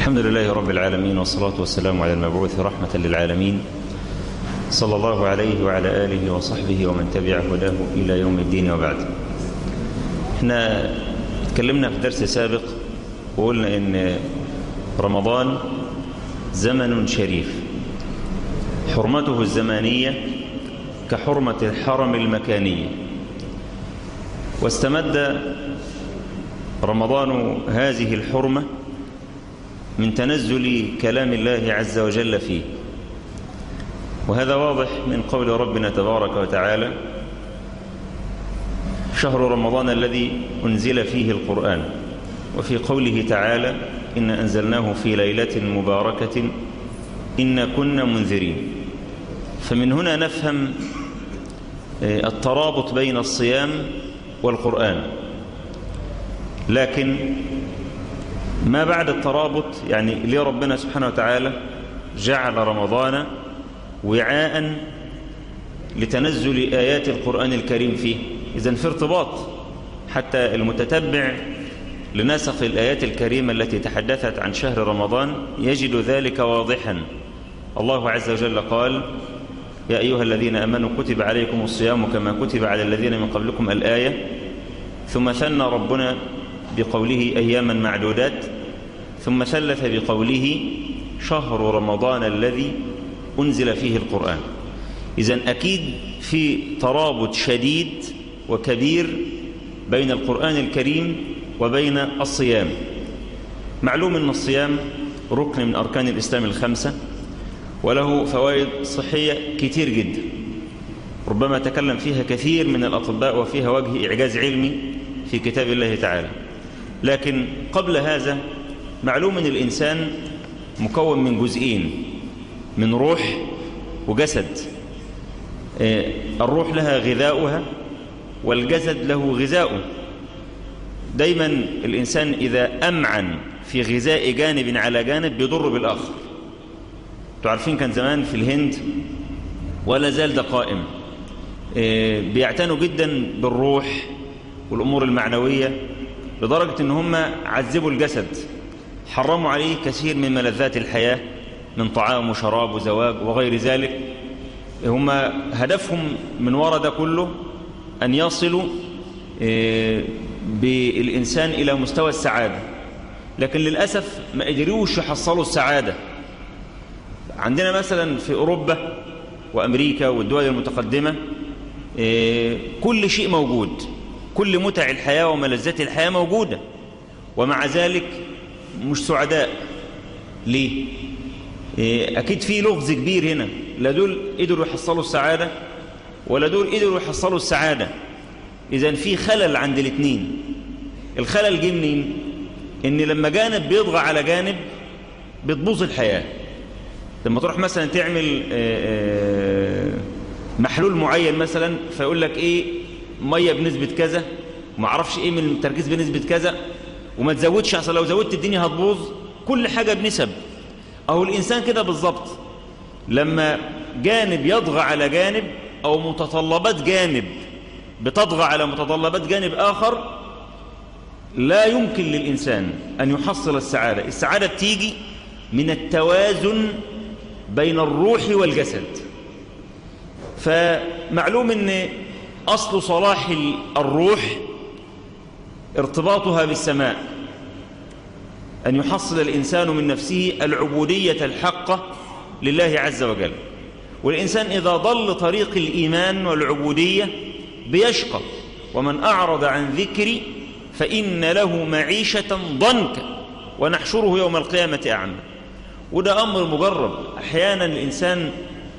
الحمد لله رب العالمين والصلاة والسلام على المبعوث رحمة للعالمين صلى الله عليه وعلى آله وصحبه ومن تبع هداه إلى يوم الدين وبعد احنا اتكلمنا في درس سابق وقلنا ان رمضان زمن شريف حرمته الزمانية كحرمة الحرم المكانية واستمد رمضان هذه الحرمة من تنزل كلام الله عز وجل فيه وهذا واضح من قول ربنا تبارك وتعالى شهر رمضان الذي أنزل فيه القرآن وفي قوله تعالى إن أنزلناه في ليلة مباركة إن كنا منذرين فمن هنا نفهم الترابط بين الصيام والقرآن لكن ما بعد الترابط يعني ليه ربنا سبحانه وتعالى جعل رمضان وعاء لتنزل آيات القرآن الكريم فيه إذن في ارتباط حتى المتتبع لنسق الآيات الكريمة التي تحدثت عن شهر رمضان يجد ذلك واضحا الله عز وجل قال يا أيها الذين أمنوا كتب عليكم الصيام كما كتب على الذين من قبلكم الآية ثم ثنى ربنا بقوله أياما معدودات ثم ثلث بقوله شهر رمضان الذي أنزل فيه القرآن إذن أكيد في ترابط شديد وكبير بين القرآن الكريم وبين الصيام معلوم أن الصيام ركن من أركان الإسلام الخمسة وله فوائد صحية كتير جدا ربما تكلم فيها كثير من الأطباء وفيها وجه إعجاز علمي في كتاب الله تعالى لكن قبل هذا معلوم أن الإنسان مكون من جزئين من روح وجسد الروح لها غذاؤها والجسد له غذاؤه دايما الإنسان إذا أمعن في غذاء جانب على جانب بيضر بالآخر تعرفين كان زمان في الهند ولا زال ده قائم بيعتنوا جدا بالروح والأمور المعنوية لدرجة ان هم عذبوا الجسد حرموا عليه كثير من ملذات الحياة من طعام وشراب وزواج وغير ذلك هم هدفهم من وراء ده كله أن يصلوا بالإنسان إلى مستوى السعادة لكن للأسف ما قدروش يحصلوا السعادة عندنا مثلا في أوروبا وأمريكا والدول المتقدمة كل شيء موجود كل متع الحياة وملذات الحياة موجودة ومع ذلك مش سعداء ليه أكيد في لغز كبير هنا لا دول قدروا يحصلوا السعادة ولا دول قدروا يحصلوا السعادة إذا في خلل عند الاثنين الخلل جه منين إن لما جانب بيضغى على جانب بتبوظ الحياة لما تروح مثلا تعمل محلول معين مثلا فيقول لك إيه مية بنسبة كذا وما اعرفش إيه من التركيز بنسبة كذا وما تزودش عشان لو زودت الدنيا هتبوظ كل حاجة بنسب أو الإنسان كده بالظبط لما جانب يضغى على جانب أو متطلبات جانب بتضغى على متطلبات جانب آخر لا يمكن للإنسان أن يحصل السعادة السعادة بتيجي من التوازن بين الروح والجسد فمعلوم أن أصل صلاح الروح ارتباطها بالسماء أن يحصل الإنسان من نفسه العبودية الحقة لله عز وجل والإنسان إذا ضل طريق الإيمان والعبودية بيشقى ومن أعرض عن ذكري فإن له معيشة ضنكا ونحشره يوم القيامة أعمى وده أمر مجرب أحيانا الإنسان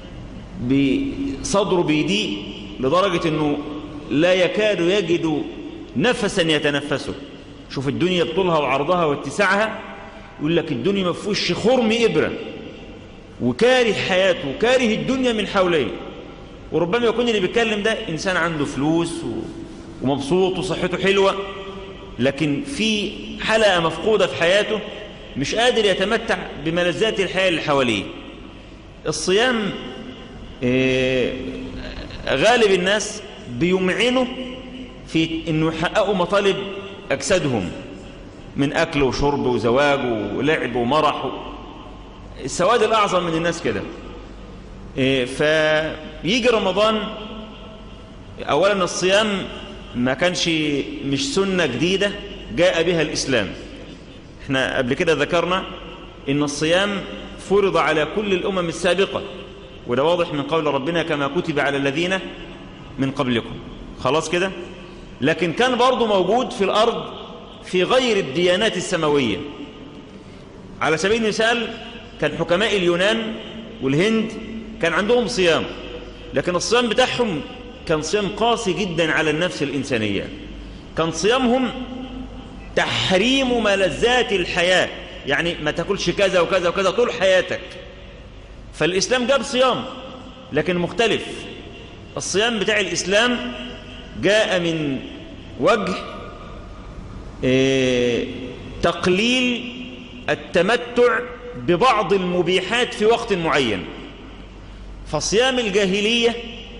بصدره بيضيق لدرجة أنه لا يكاد يجد نفسا يتنفسه شوف الدنيا بطولها وعرضها واتساعها يقول لك الدنيا ما فيهوش خرم إبرة وكاره حياته وكاره الدنيا من حواليه وربما يكون اللي بيتكلم ده إنسان عنده فلوس ومبسوط وصحته حلوة لكن في حلقة مفقودة في حياته مش قادر يتمتع بملذات الحياة اللي حواليه الصيام غالب الناس بيمعنوا في انه يحققوا مطالب اجسادهم من أكل وشرب وزواج ولعب ومرح السواد الأعظم من الناس كده إيه، فيجي رمضان أولا الصيام ما كانش مش سنة جديدة جاء بها الإسلام احنا قبل كده ذكرنا ان الصيام فرض على كل الأمم السابقة وده واضح من قول ربنا كما كتب على الذين من قبلكم خلاص كده لكن كان برضو موجود في الأرض في غير الديانات السماوية على سبيل المثال كان حكماء اليونان والهند كان عندهم صيام لكن الصيام بتاعهم كان صيام قاسي جدا على النفس الإنسانية كان صيامهم تحريم ملذات الحياة يعني ما تاكلش كذا وكذا وكذا طول حياتك فالإسلام جاب صيام لكن مختلف الصيام بتاع الإسلام جاء من وجه إيه تقليل التمتع ببعض المبيحات في وقت معين فصيام الجاهلية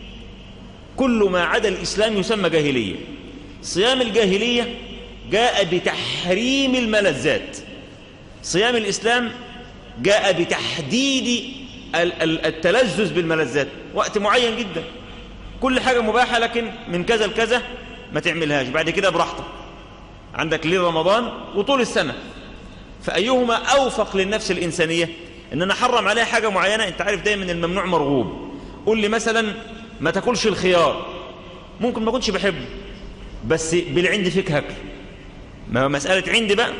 كل ما عدا الإسلام يسمى جاهلية صيام الجاهلية جاء بتحريم الملذات صيام الإسلام جاء بتحديد التلذذ بالملذات وقت معين جدا كل حاجة مباحة لكن من كذا لكذا ما تعملهاش بعد كده براحتك عندك ليل رمضان وطول السنة فأيهما أوفق للنفس الإنسانية إن أنا حرم عليها حاجة معينة أنت عارف دايما الممنوع مرغوب قول لي مثلا ما تاكلش الخيار ممكن ما كنتش بحبه بس بالعند فيك هاكل ما مسألة عندي بقى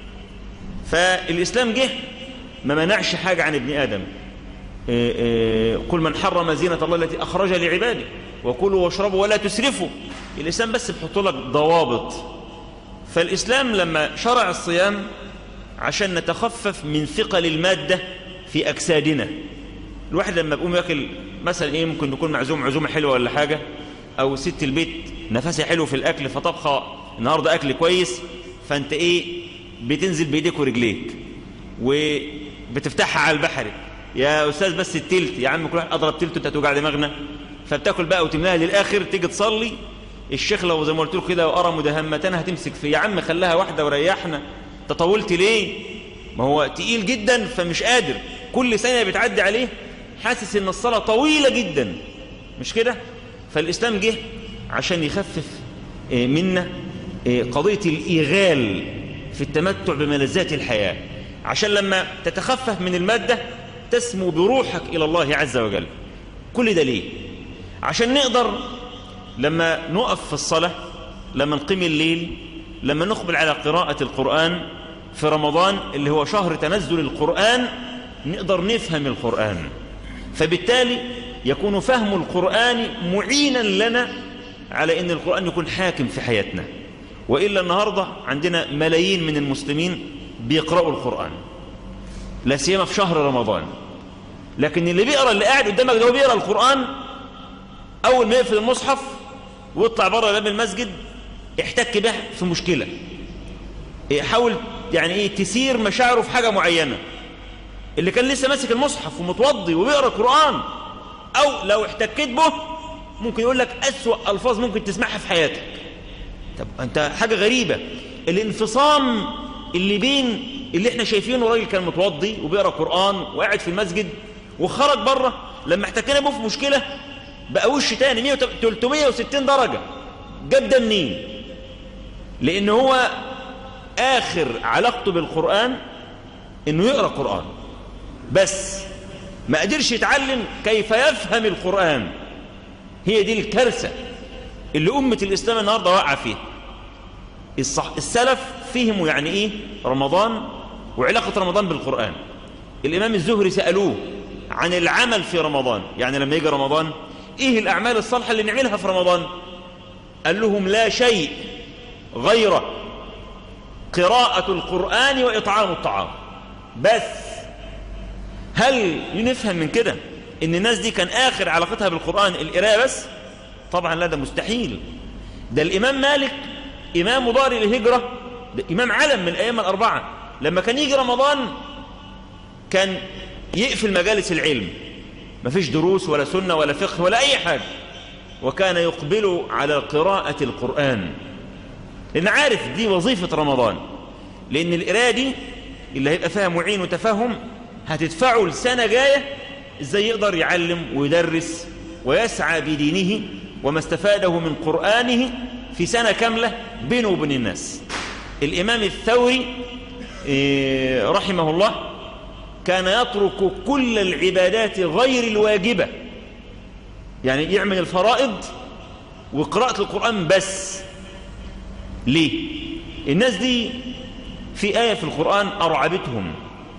فالإسلام جه ما منعش حاجة عن ابن آدم إيه إيه قل من حرم زينة الله التي أخرج لعباده وكلوا واشربوا ولا تسرفوا الإسلام بس بحط لك ضوابط فالإسلام لما شرع الصيام عشان نتخفف من ثقل المادة في أجسادنا الواحد لما بيقوم ياكل مثلا إيه ممكن نكون معزوم عزومة حلوة ولا حاجة أو ست البيت نفسها حلو في الأكل فطبخة النهاردة أكل كويس فأنت إيه بتنزل بإيديك ورجليك وبتفتحها على البحر يا أستاذ بس التلت يا عم كل واحد أضرب تلت أنت توجع دماغنا فبتاكل بقى وتملاها للآخر تيجي تصلي الشيخ لو زي ما قلت له كده وأرى مدهمتان هتمسك فيه يا عم خلاها واحدة وريحنا تطولت ليه ما هو تقيل جدا فمش قادر كل سنة بتعدي عليه حاسس ان الصلاة طويلة جدا مش كده فالإسلام جه عشان يخفف منا قضية الإيغال في التمتع بملذات الحياة عشان لما تتخفف من المادة تسمو بروحك إلى الله عز وجل كل ده ليه عشان نقدر لما نقف في الصلاة لما نقيم الليل لما نقبل على قراءة القرآن في رمضان اللي هو شهر تنزل القرآن نقدر نفهم القرآن فبالتالي يكون فهم القرآن معينا لنا على أن القرآن يكون حاكم في حياتنا وإلا النهاردة عندنا ملايين من المسلمين بيقرأوا القرآن لا سيما في شهر رمضان لكن اللي بيقرأ اللي قاعد قدامك ده هو بيقرأ القرآن أول ما يقفل المصحف ويطلع بره باب المسجد احتك به في مشكلة يحاول يعني ايه تسير مشاعره في حاجة معينة اللي كان لسه ماسك المصحف ومتوضي وبيقرأ القرآن أو لو احتكيت به ممكن يقول لك أسوأ ألفاظ ممكن تسمعها في حياتك طب أنت حاجة غريبة الانفصام اللي بين اللي احنا شايفينه راجل كان متوضي وبيقرأ قرآن وقاعد في المسجد وخرج بره لما احتكينا به في مشكلة بقى وش تاني 360 درجة جاب ده منين لأن هو آخر علاقته بالقرآن إنه يقرأ قرآن بس ما قدرش يتعلم كيف يفهم القرآن هي دي الكارثة اللي أمة الإسلام النهاردة واقعة فيها الصح... السلف فهموا يعني إيه رمضان وعلاقة رمضان بالقرآن الإمام الزهري سألوه عن العمل في رمضان يعني لما يجي رمضان إيه الأعمال الصالحة اللي نعملها في رمضان قال لهم لا شيء غير قراءة القرآن وإطعام الطعام بس هل نفهم من كده ان الناس دي كان آخر علاقتها بالقرآن القراءة بس طبعا لا ده مستحيل ده الإمام مالك إمام مضاري للهجرة ده إمام علم من الأيام الأربعة لما كان يجي رمضان كان يقفل مجالس العلم مفيش دروس ولا سنة ولا فقه ولا أي حاجة وكان يقبل على قراءة القرآن لأن عارف دي وظيفة رمضان لأن القراية دي اللي هيبقى فيها معين وتفهم هتدفعه لسنة جاية ازاي يقدر يعلم ويدرس ويسعى بدينه وما استفاده من قرآنه في سنة كاملة بينه وبين الناس الإمام الثوري رحمه الله كان يترك كل العبادات غير الواجبة يعني يعمل الفرائض وقراءة القرآن بس ليه الناس دي في آية في القرآن أرعبتهم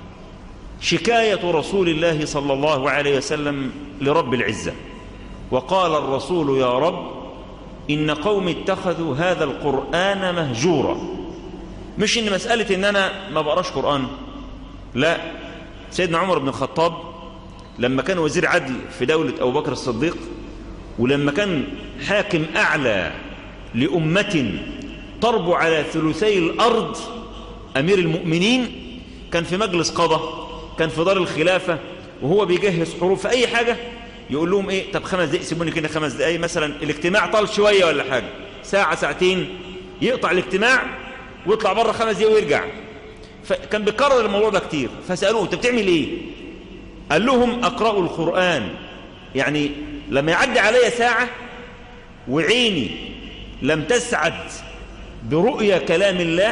شكاية رسول الله صلى الله عليه وسلم لرب العزة وقال الرسول يا رب إن قوم اتخذوا هذا القرآن مهجورا مش إن مسألة إن أنا ما بقراش قرآن لا سيدنا عمر بن الخطاب لما كان وزير عدل في دولة أبو بكر الصديق ولما كان حاكم أعلى لأمة تربو على ثلثي الأرض أمير المؤمنين كان في مجلس قضاء كان في دار الخلافة وهو بيجهز حروف في أي حاجة يقول لهم إيه طب خمس دقايق سيبوني كده خمس دقايق مثلا الاجتماع طال شوية ولا حاجة ساعة ساعتين يقطع الاجتماع ويطلع بره خمس دقايق ويرجع فكان بيكرر الموضوع ده كتير فسألوه انت بتعمل ايه قال لهم اقرأوا القرآن يعني لما يعدي علي ساعة وعيني لم تسعد برؤية كلام الله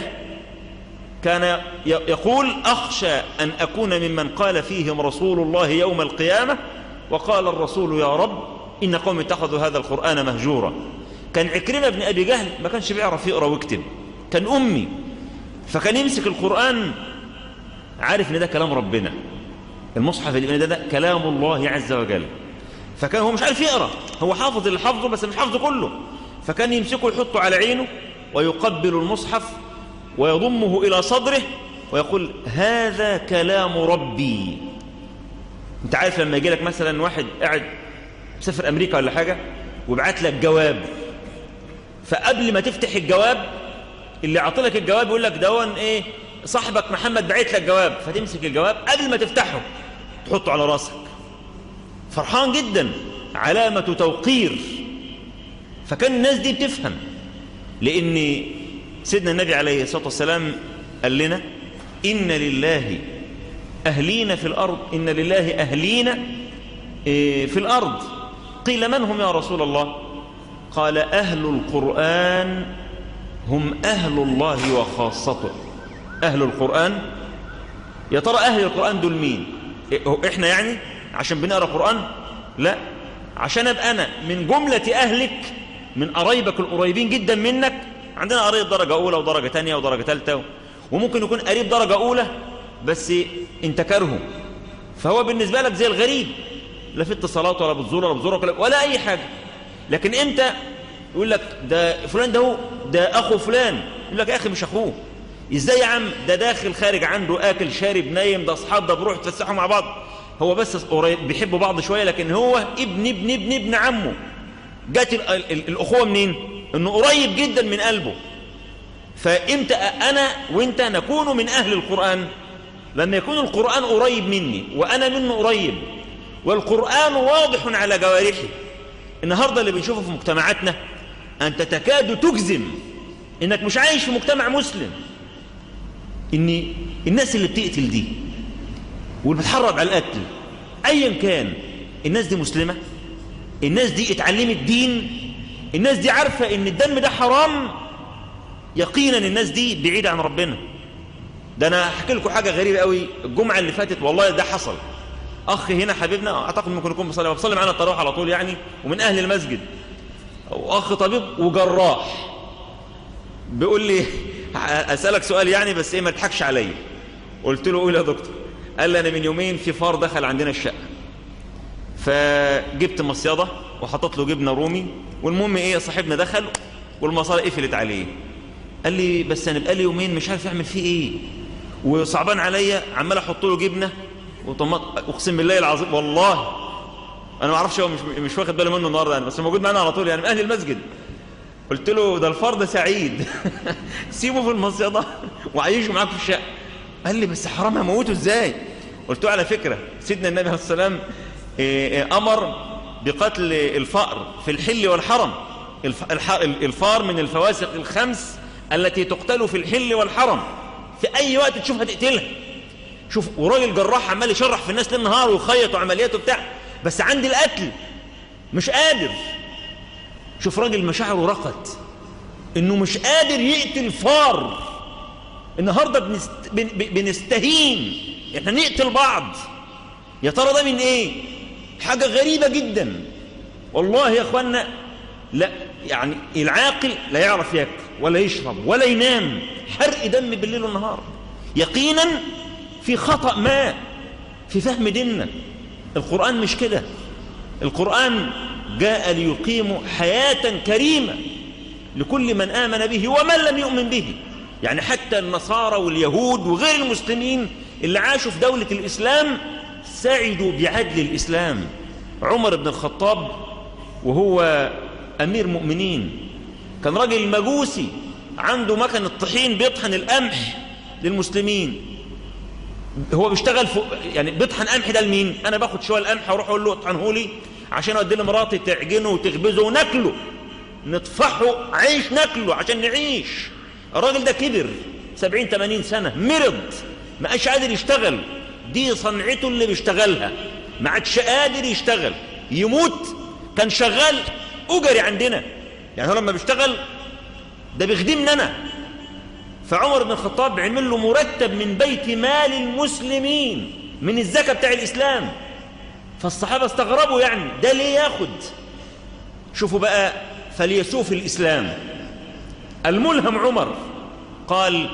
كان يقول أخشى أن أكون ممن قال فيهم رسول الله يوم القيامة وقال الرسول يا رب إن قوم اتخذوا هذا القرآن مهجورا كان عكرمة بن أبي جهل ما كانش بيعرف يقرأ ويكتب كان أمي فكان يمسك القرآن عارف ان ده كلام ربنا المصحف اللي ده, ده كلام الله عز وجل فكان هو مش عارف يقرأ هو حافظ اللي حافظه بس مش حافظه كله فكان يمسكه يحطه على عينه ويقبل المصحف ويضمه إلى صدره ويقول هذا كلام ربي انت عارف لما يجي لك مثلا واحد قاعد مسافر أمريكا ولا حاجة ويبعت لك جواب فقبل ما تفتح الجواب اللي عطلك الجواب يقول لك دون ايه صاحبك محمد بعت لك جواب فتمسك الجواب قبل ما تفتحه تحطه على راسك فرحان جدا علامة توقير فكان الناس دي بتفهم لأن سيدنا النبي عليه الصلاة والسلام قال لنا إن لله أهلين في الأرض إن لله أهلين في الأرض قيل من هم يا رسول الله قال أهل القرآن هم أهل الله وخاصته أهل القرآن يا ترى أهل القرآن دول مين إحنا يعني عشان بنقرأ قرآن لا عشان أبقى أنا من جملة أهلك من قرايبك القريبين جدا منك عندنا قريب درجة أولى ودرجة تانية ودرجة تالتة وممكن يكون قريب درجة أولى بس انت كارهه فهو بالنسبة لك زي الغريب لا في اتصالات ولا بتزوره ولا بتزوره ولا, ولا أي حاجة لكن امتى يقول لك ده فلان ده هو ده أخو فلان يقول لك يا أخي مش أخوه إزاي يا عم ده داخل خارج عنده آكل شارب نايم ده أصحاب ده بروح تفسحوا مع بعض هو بس قريب بيحبوا بعض شوية لكن هو ابن ابن ابن ابن عمه جات ال ال ال الأخوة منين إنه قريب جدا من قلبه فإمتى أنا وإنت نكون من أهل القرآن لما يكون القرآن قريب مني وأنا منه قريب والقرآن واضح على جوارحي النهاردة اللي بنشوفه في مجتمعاتنا أنت تكاد تجزم إنك مش عايش في مجتمع مسلم إن الناس اللي بتقتل دي واللي بتحرض على القتل أيا كان الناس دي مسلمة الناس دي اتعلمت دين الناس دي عارفة إن الدم ده حرام يقينا الناس دي بعيدة عن ربنا ده أنا أحكي لكم حاجة غريبة قوي الجمعة اللي فاتت والله ده حصل أخ هنا حبيبنا أعتقد ممكن يكون بصلي بصلي معانا التراويح على طول يعني ومن أهل المسجد وأخ طبيب وجراح بيقول لي أسألك سؤال يعني بس إيه ما تضحكش عليا قلت له قول يا دكتور قال لي أنا من يومين في فار دخل عندنا الشقة فجبت مصيدة وحطت له جبنة رومي والمهم إيه صاحبنا دخل والمصالة قفلت عليه قال لي بس أنا بقالي يومين مش عارف أعمل فيه إيه وصعبان عليا عمال أحط له جبنة وطماط أقسم بالله العظيم والله أنا ما أعرفش هو مش, مش واخد بالي منه النهاردة يعني بس موجود معانا على طول يعني من أهل المسجد قلت له ده الفرد سعيد سيبه في المصيدة وعيشه معاك في الشقة قال لي بس حرام هموته ازاي قلت له على فكرة سيدنا النبي عليه السلام أمر بقتل الفأر في الحل والحرم الفار من الفواسق الخمس التي تقتل في الحل والحرم في اي وقت تشوفها تقتلها شوف وراجل جراح عمال يشرح في الناس للنهار ويخيط وعملياته بتاع بس عندي القتل مش قادر شوف راجل مشاعره رقت انه مش قادر يقتل فار النهارده بنست... بن... بنستهين احنا نقتل بعض يا ترى ده من ايه حاجه غريبه جدا والله يا اخوانا لا يعني العاقل لا يعرف ياكل ولا يشرب ولا ينام حرق دم بالليل والنهار يقينا في خطأ ما في فهم ديننا القرآن مش كده القرآن جاء ليقيم حياة كريمة لكل من آمن به ومن لم يؤمن به يعني حتى النصارى واليهود وغير المسلمين اللي عاشوا في دولة الإسلام سعدوا بعدل الإسلام عمر بن الخطاب وهو أمير مؤمنين كان راجل مجوسي عنده مكن الطحين بيطحن القمح للمسلمين هو بيشتغل فوق يعني بيطحن قمح ده لمين انا باخد شويه القمح واروح اقول له اطحنه لي عشان اوديه لمراتي تعجنه وتخبزه وناكله نطفحه عيش ناكله عشان نعيش الراجل ده كبر 70 80 سنه مرض ما قاش قادر يشتغل دي صنعته اللي بيشتغلها ما عادش قادر يشتغل يموت كان شغال اجري عندنا يعني هو لما بيشتغل ده بيخدمني انا فعمر بن الخطاب عمل له مرتب من بيت مال المسلمين من الزكاة بتاع الإسلام فالصحابة استغربوا يعني ده ليه ياخد شوفوا بقى فليسوف الإسلام الملهم عمر قال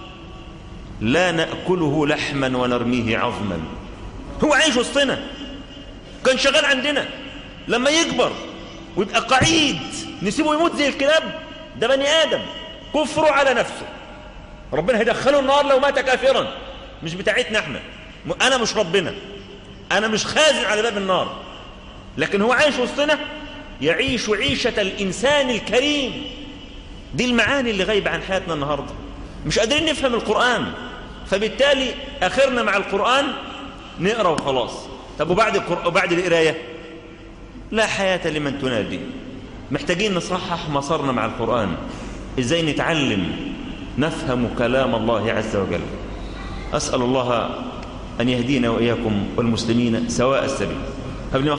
لا نأكله لحما ونرميه عظما هو عايش وسطنا كان شغال عندنا لما يكبر ويبقى قعيد نسيبه يموت زي الكلاب ده بني آدم كفره على نفسه ربنا هيدخله النار لو مات كافرا مش بتاعتنا احنا انا مش ربنا انا مش خازن على باب النار لكن هو عايش وسطنا يعيش عيشة الإنسان الكريم دي المعاني اللي غايبة عن حياتنا النهاردة مش قادرين نفهم القرآن فبالتالي آخرنا مع القرآن نقرأ وخلاص طب وبعد, القرآن وبعد القراية لا حياة لمن تنادي محتاجين نصحح مسارنا مع القرآن ازاي نتعلم نفهم كلام الله عز وجل أسأل الله أن يهدينا وإياكم والمسلمين سواء السبيل